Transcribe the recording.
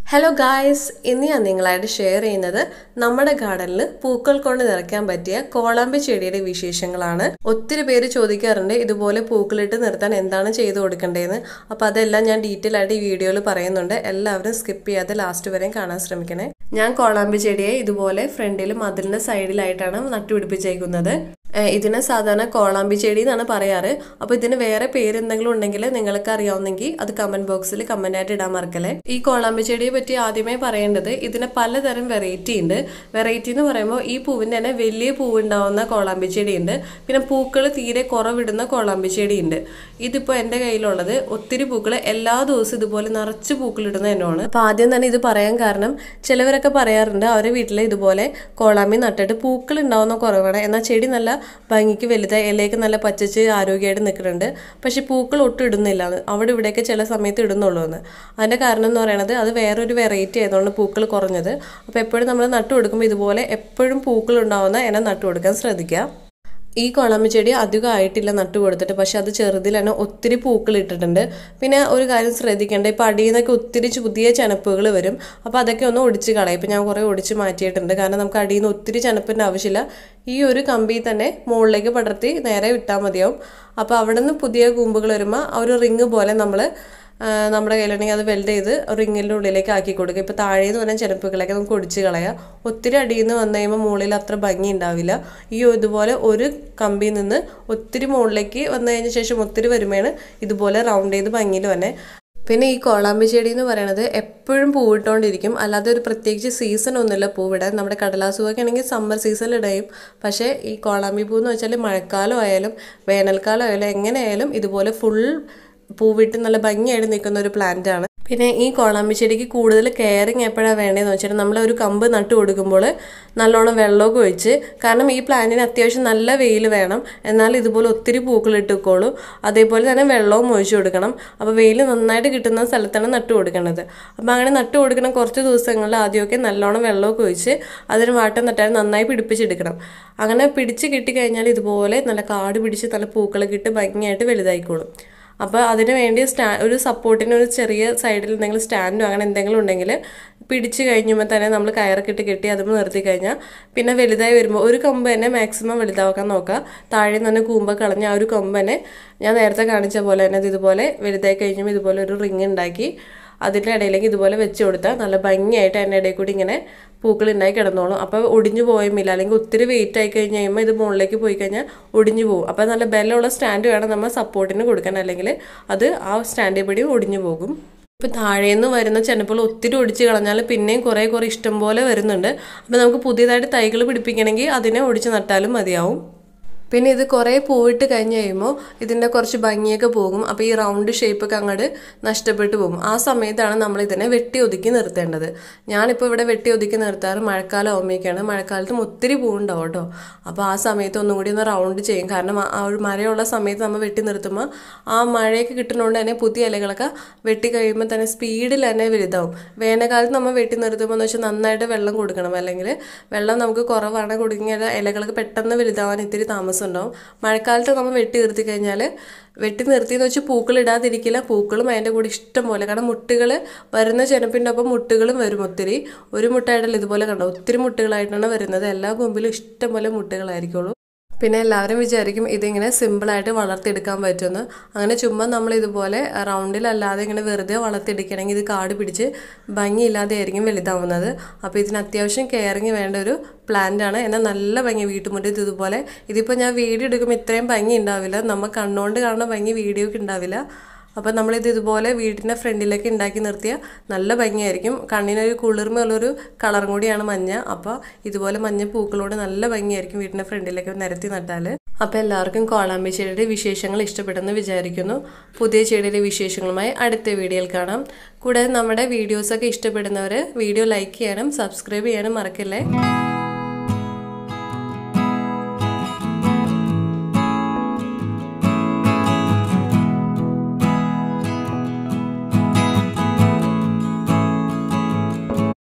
hello guys ഇന്ന് ഞാൻ നിങ്ങളായിട്ട് ഷെയർ ചെയ്യുന്നത് നമ്മുടെ ഗാർഡനിൽ പൂക്കൾ കൊണ്ട് നിറയ്ക്കാൻ പറ്റിയ കോളാമ്പി ചെടിയുടെ വിശേഷങ്ങളാണ് ഒത്തിരി പേര് ചോദിക്കാറുണ്ട് ഇതുപോലെ പൂക്കളിട്ട് നിർത്താൻ എന്താണ് ചെയ്തു കൊടുക്കേണ്ടതെന്ന് അപ്പോൾ അതെല്ലാം ഞാൻ ഡീറ്റെയിൽ ആയിട്ട് ഈ വീഡിയോയിൽ പറയുന്നുണ്ട് എല്ലാവരും സ്കിപ്പ് ചെയ്യാതെ ലാസ്റ്റ് വരെയും കാണാൻ ശ്രമിക്കണേ ഞാൻ കോളാമ്പി ചെടിയെ ഇതുപോലെ ഫ്രണ്ടിലും മതിലിന്റെ സൈഡിലായിട്ടാണ് നട്ടുപിടിപ്പിച്ചേക്കുന്നത് ഏഹ് ഇതിനെ സാധാരണ കോളാമ്പി ചെടി എന്നാണ് പറയാറ് അപ്പോൾ ഇതിന് വേറെ പേര് എന്തെങ്കിലും ഉണ്ടെങ്കിൽ നിങ്ങൾക്ക് അറിയാവുന്നെങ്കിൽ അത് കമന്റ് ബോക്സിൽ കമന്റ് ആയിട്ട് ഇടാൻ മറക്കല്ലേ ഈ കോളാമ്പി ചെടിയെ പറ്റി ആദ്യമേ പറയേണ്ടത് ഇതിന് പലതരം വെറൈറ്റി ഉണ്ട് വെറൈറ്റി എന്ന് പറയുമ്പോൾ ഈ പൂവിന്റെ തന്നെ വലിയ പൂവുണ്ടാവുന്ന കോളാമ്പി ചെടി ഉണ്ട് പിന്നെ പൂക്കൾ തീരെ കുറവിടുന്ന കോളാമ്പി ചെടി ഉണ്ട് ഇതിപ്പോൾ എൻ്റെ കയ്യിലുള്ളത് ഒത്തിരി പൂക്കൾ എല്ലാ ദിവസവും ഇതുപോലെ നിറച്ച് പൂക്കളിടുന്ന എന്നോണ് അപ്പോൾ ആദ്യം തന്നെ ഇത് പറയാൻ കാരണം ചിലവരൊക്കെ പറയാറുണ്ട് അവരുടെ വീട്ടിൽ ഇതുപോലെ കോളാമ്പി നട്ടിട്ട് പൂക്കൾ ഉണ്ടാവുന്ന കുറവാണ് എന്നാൽ ചെടി നല്ല ഭംഗിക്ക് വലുതായി ഇലയൊക്കെ നല്ല പച്ചച്ച് ആരോഗ്യമായിട്ട് നിൽക്കുന്നുണ്ട് പക്ഷെ പൂക്കൾ ഒട്ടും ഇടുന്നില്ല അവിടെ ഇവിടെയൊക്കെ ചില സമയത്ത് ഇടുന്നുള്ളൂ എന്ന് അതിൻ്റെ കാരണം എന്ന് പറയുന്നത് അത് വേറൊരു വെറൈറ്റി ആയതുകൊണ്ട് പൂക്കൾ കുറഞ്ഞത് അപ്പോൾ എപ്പോഴും നമ്മൾ നട്ടു കൊടുക്കുമ്പോൾ ഇതുപോലെ എപ്പോഴും പൂക്കൾ ഉണ്ടാവുന്ന ഇനം നട്ടു കൊടുക്കാൻ ശ്രദ്ധിക്കുക ഈ കോളാമ്പി ചെടി അധികം ആയിട്ടില്ല നട്ടു കൊടുത്തിട്ട് പക്ഷെ അത് ചെറുതിൽ തന്നെ ഒത്തിരി പൂക്കൾ ഇട്ടിട്ടുണ്ട് പിന്നെ ഒരു കാര്യം ശ്രദ്ധിക്കേണ്ട ഇപ്പം അടിയിൽ നിന്നൊക്കെ ഒത്തിരി പുതിയ ചനപ്പുകൾ വരും അപ്പോൾ അതൊക്കെ ഒന്ന് ഒടിച്ച് കളയും ഇപ്പം ഞാൻ കുറേ ഒടിച്ച് മാറ്റിയിട്ടുണ്ട് കാരണം നമുക്ക് അടിയിൽ നിന്ന് ഒത്തിരി ചനപ്പിൻ്റെ ആവശ്യമില്ല ഈ ഒരു കമ്പി തന്നെ മുകളിലേക്ക് പടർത്തി നേരെ വിട്ടാൽ മതിയാവും അപ്പോൾ അവിടെ നിന്ന് പുതിയ കൂമ്പുകൾ വരുമ്പോൾ ആ ഒരു റിങ് പോലെ നമ്മൾ നമ്മുടെ കയ്യിലുണ്ടെങ്കിൽ അത് വെൽഡ് ചെയ്ത് റിങ്ങിൻ്റെ ഉള്ളിലേക്ക് ആക്കി കൊടുക്കുക ഇപ്പോൾ താഴെ നിന്ന് പറഞ്ഞാൽ ചെരുപ്പുകളൊക്കെ നമുക്ക് ഒടിച്ച് കളയാം ഒത്തിരി അടിയിൽ നിന്ന് വന്നു കഴിയുമ്പോൾ മുകളിൽ അത്ര ഭംഗി ഉണ്ടാവില്ല ഈ ഇതുപോലെ ഒരു കമ്പിയിൽ നിന്ന് ഒത്തിരി മുകളിലേക്ക് വന്നു കഴിഞ്ഞ ശേഷം ഒത്തിരി വരുമ്പോഴാണ് ഇതുപോലെ റൗണ്ട് ചെയ്ത് ഭംഗിയിൽ തന്നെ പിന്നെ ഈ കോളാമ്പി ചെടി എന്ന് പറയുന്നത് എപ്പോഴും പൂവിട്ടുകൊണ്ടിരിക്കും അല്ലാതെ ഒരു പ്രത്യേകിച്ച് സീസൺ ഒന്നുമില്ല പൂവിടാൻ നമ്മുടെ കടലാസുവൊക്കെ ആണെങ്കിൽ സമ്മർ സീസണിൽ ഇടയും പക്ഷേ ഈ കോളാമ്പി പൂ എന്ന് വെച്ചാൽ മഴക്കാലം ആയാലും വേനൽക്കാലം ആയാലും എങ്ങനെയായാലും ഇതുപോലെ ഫുൾ പൂവിട്ട് നല്ല ഭംഗിയായിട്ട് നിൽക്കുന്ന ഒരു പ്ലാന്റ് ആണ് പിന്നെ ഈ കോളാമ്പി ചെടിക്ക് കൂടുതൽ കെയറിങ് എപ്പോഴാണ് വേണ്ടതെന്ന് വെച്ചാൽ നമ്മൾ ഒരു കമ്പ് നട്ടു കൊടുക്കുമ്പോൾ നല്ലോണം വെള്ളമൊക്കെ ഒഴിച്ച് കാരണം ഈ പ്ലാന്റിന് അത്യാവശ്യം നല്ല വെയിൽ വേണം എന്നാൽ ഇതുപോലെ ഒത്തിരി പൂക്കൾ ഇട്ടുക്കോളൂ അതേപോലെ തന്നെ വെള്ളവും ഒഴിച്ചു കൊടുക്കണം അപ്പോൾ വെയിൽ നന്നായിട്ട് കിട്ടുന്ന സ്ഥലത്താണ് നട്ടു കൊടുക്കേണ്ടത് അപ്പോൾ അങ്ങനെ നട്ടു കൊടുക്കണം കുറച്ച് ദിവസങ്ങളിൽ ആദ്യമൊക്കെ നല്ലോണം വെള്ളമൊക്കെ ഒഴിച്ച് അതിന് വാട്ടം നട്ടാൽ നന്നായി പിടിപ്പിച്ചെടുക്കണം അങ്ങനെ പിടിച്ച് കിട്ടിക്കഴിഞ്ഞാൽ ഇതുപോലെ നല്ല കാട് പിടിച്ച് നല്ല പൂക്കളൊക്കെ ഇട്ട് ഭംഗിയായിട്ട് വലുതായിക്കോളും അപ്പോൾ അതിന് വേണ്ടി സ്റ്റാ ഒരു സപ്പോർട്ടിന് ഒരു ചെറിയ സൈഡിൽ എന്തെങ്കിലും സ്റ്റാൻഡോ അങ്ങനെ എന്തെങ്കിലും ഉണ്ടെങ്കിൽ പിടിച്ച് കഴിഞ്ഞുമ്പോൾ തന്നെ നമ്മൾ കയറൊക്കെ ഇട്ട് കെട്ടി അതുമ്പോൾ നിർത്തി കഴിഞ്ഞാൽ പിന്നെ വലുതായി വരുമ്പോൾ ഒരു കൊമ്പ് തന്നെ മാക്സിമം വലുതാക്കാൻ നോക്കുക താഴെ തന്നെ കൂമ്പ കളഞ്ഞ് ആ ഒരു കൊമ്പ് തന്നെ ഞാൻ നേരത്തെ കാണിച്ച പോലെ തന്നെ ഇതുപോലെ വലുതായി കഴിഞ്ഞുമ്പോൾ ഇതുപോലെ ഒരു റിങ് ഉണ്ടാക്കി അതിൻ്റെ ഇടയിലേക്ക് ഇതുപോലെ വെച്ച് കൊടുത്താൽ നല്ല ഭംഗിയായിട്ട് അതിൻ്റെ ഇടയിൽ കൂടി ഇങ്ങനെ പൂക്കൾ ഉണ്ടായി കിടന്നോളും അപ്പോൾ ഒടിഞ്ഞു പോയുമില്ല അല്ലെങ്കിൽ ഒത്തിരി വെയിറ്റ് ആയി കഴിഞ്ഞ് കഴിയുമ്പോൾ ഇത് മുകളിലേക്ക് പോയി കഴിഞ്ഞാൽ ഒടിഞ്ഞു പോകും അപ്പോൾ നല്ല ബലമുള്ള സ്റ്റാൻഡ് വേണം നമ്മൾ സപ്പോർട്ടിന് കൊടുക്കാൻ അല്ലെങ്കിൽ അത് ആ സ്റ്റാൻഡിൽ പടി ഒടിഞ്ഞു പോകും ഇപ്പം താഴേന്ന് വരുന്ന ചെനപ്പുകൾ ഒത്തിരി ഒടിച്ച് കളഞ്ഞാൽ പിന്നെയും കുറേ കുറേ ഇഷ്ടം പോലെ വരുന്നുണ്ട് അപ്പോൾ നമുക്ക് പുതിയതായിട്ട് തൈകൾ പിടിപ്പിക്കണമെങ്കിൽ അതിനെ ഒടിച്ച് നട്ടാലും മതിയാവും പിന്നെ ഇത് കുറേ പോയിട്ട് കഴിഞ്ഞ് കഴിയുമ്പോൾ ഇതിൻ്റെ കുറച്ച് ഭംഗിയൊക്കെ പോകും അപ്പോൾ ഈ റൗണ്ട് ഷേപ്പൊക്കെ അങ്ങോട്ട് നഷ്ടപ്പെട്ടു പോകും ആ സമയത്താണ് നമ്മൾ ഇതിനെ വെട്ടി ഒതുക്കി നിർത്തേണ്ടത് ഞാനിപ്പോൾ ഇവിടെ വെട്ടി ഒതുക്കി നിർത്താറ് മഴക്കാലം ആകുമ്പോഴേക്കാണ് മഴക്കാലത്തും ഒത്തിരി പൂവുണ്ടാവും കേട്ടോ അപ്പോൾ ആ സമയത്ത് ഒന്നും കൂടി ഒന്ന് റൗണ്ട് ചെയ്യും കാരണം ആ ഒരു മഴയുള്ള സമയത്ത് നമ്മൾ വെട്ടി നിർത്തുമ്പോൾ ആ മഴയൊക്കെ കിട്ടുന്നതുകൊണ്ട് തന്നെ പുതിയ ഇലകളൊക്കെ വെട്ടി കഴിയുമ്പോൾ തന്നെ സ്പീഡിൽ തന്നെ വലുതാവും വേനൽക്കാലത്ത് നമ്മൾ വെട്ടി നിർത്തുമ്പോൾ എന്ന് വെച്ചാൽ നന്നായിട്ട് വെള്ളം കൊടുക്കണം അല്ലെങ്കിൽ വെള്ളം നമുക്ക് കുറവാണ് കൊടുക്കിയാൽ ഇലകൾക്ക് പെട്ടെന്ന് വലുതാവാൻ ഇത്തിരി താമസം ഉണ്ടാവും മഴക്കാലത്ത് നമ്മൾ വെട്ടി നിർത്തി കഴിഞ്ഞാൽ വെട്ടി നിർത്തിയെന്ന് വെച്ചാൽ പൂക്കൾ ഇടാതിരിക്കില്ല പൂക്കളും അതിൻ്റെ കൂടെ ഇഷ്ടം പോലെ കാരണം മുട്ടുകൾ വരുന്ന ചെനപ്പിൻ്റെ ഒപ്പം മുട്ടുകളും വരും ഒത്തിരി ഒരു മുട്ടായിട്ടല്ല ഇതുപോലെ കണ്ടോ ഒത്തിരി മുട്ടുകളായിട്ടാണ് വരുന്നത് എല്ലാ കൊമ്പിലും ഇഷ്ടം പോലെ മുട്ടുകളായിരിക്കുള്ളൂ പിന്നെ എല്ലാവരും വിചാരിക്കും ഇതിങ്ങനെ സിമ്പിളായിട്ട് വളർത്തിയെടുക്കാൻ പറ്റുമെന്ന് അങ്ങനെ ചുമ്മാ നമ്മൾ ഇതുപോലെ റൗണ്ടിലല്ലാതെ ഇങ്ങനെ വെറുതെ വളർത്തിയെടുക്കണമെങ്കിൽ ഇത് കാട് പിടിച്ച് ഭംഗിയില്ലാതെ ആയിരിക്കും വലുതാവുന്നത് അപ്പോൾ ഇതിന് അത്യാവശ്യം കെയറിങ് വേണ്ട ഒരു പ്ലാന്റ് ആണ് എന്നാൽ നല്ല ഭംഗി വീട്ടുമുറ്റത്ത് ഇതുപോലെ ഇതിപ്പോൾ ഞാൻ വീഡിയോ എടുക്കുമ്പോൾ ഇത്രയും ഭംഗി ഉണ്ടാവില്ല നമ്മൾ കണ്ണുകൊണ്ട് കാണുന്ന ഭംഗി വീഡിയോക്ക് ഉണ്ടാവില്ല അപ്പോൾ നമ്മളിത് ഇതുപോലെ വീടിൻ്റെ ഫ്രണ്ടിലേക്ക് ഉണ്ടാക്കി നിർത്തിയ നല്ല ഭംഗിയായിരിക്കും കണ്ണിനൊരു കുളിർമയുള്ളൊരു കളറും കൂടിയാണ് മഞ്ഞ അപ്പോൾ ഇതുപോലെ മഞ്ഞ പൂക്കളോട് നല്ല ഭംഗിയായിരിക്കും വീടിൻ്റെ ഫ്രണ്ടിലേക്ക് നിരത്തി നട്ടാൽ അപ്പോൾ എല്ലാവർക്കും കോളാമ്പി ചെടിയുടെ വിശേഷങ്ങൾ ഇഷ്ടപ്പെടുമെന്ന് വിചാരിക്കുന്നു പുതിയ ചെടിയുടെ വിശേഷങ്ങളുമായി അടുത്ത വീഡിയോയിൽ കാണാം കൂടാതെ നമ്മുടെ വീഡിയോസൊക്കെ ഇഷ്ടപ്പെടുന്നവർ വീഡിയോ ലൈക്ക് ചെയ്യാനും സബ്സ്ക്രൈബ് ചെയ്യാനും മറക്കില്ലേ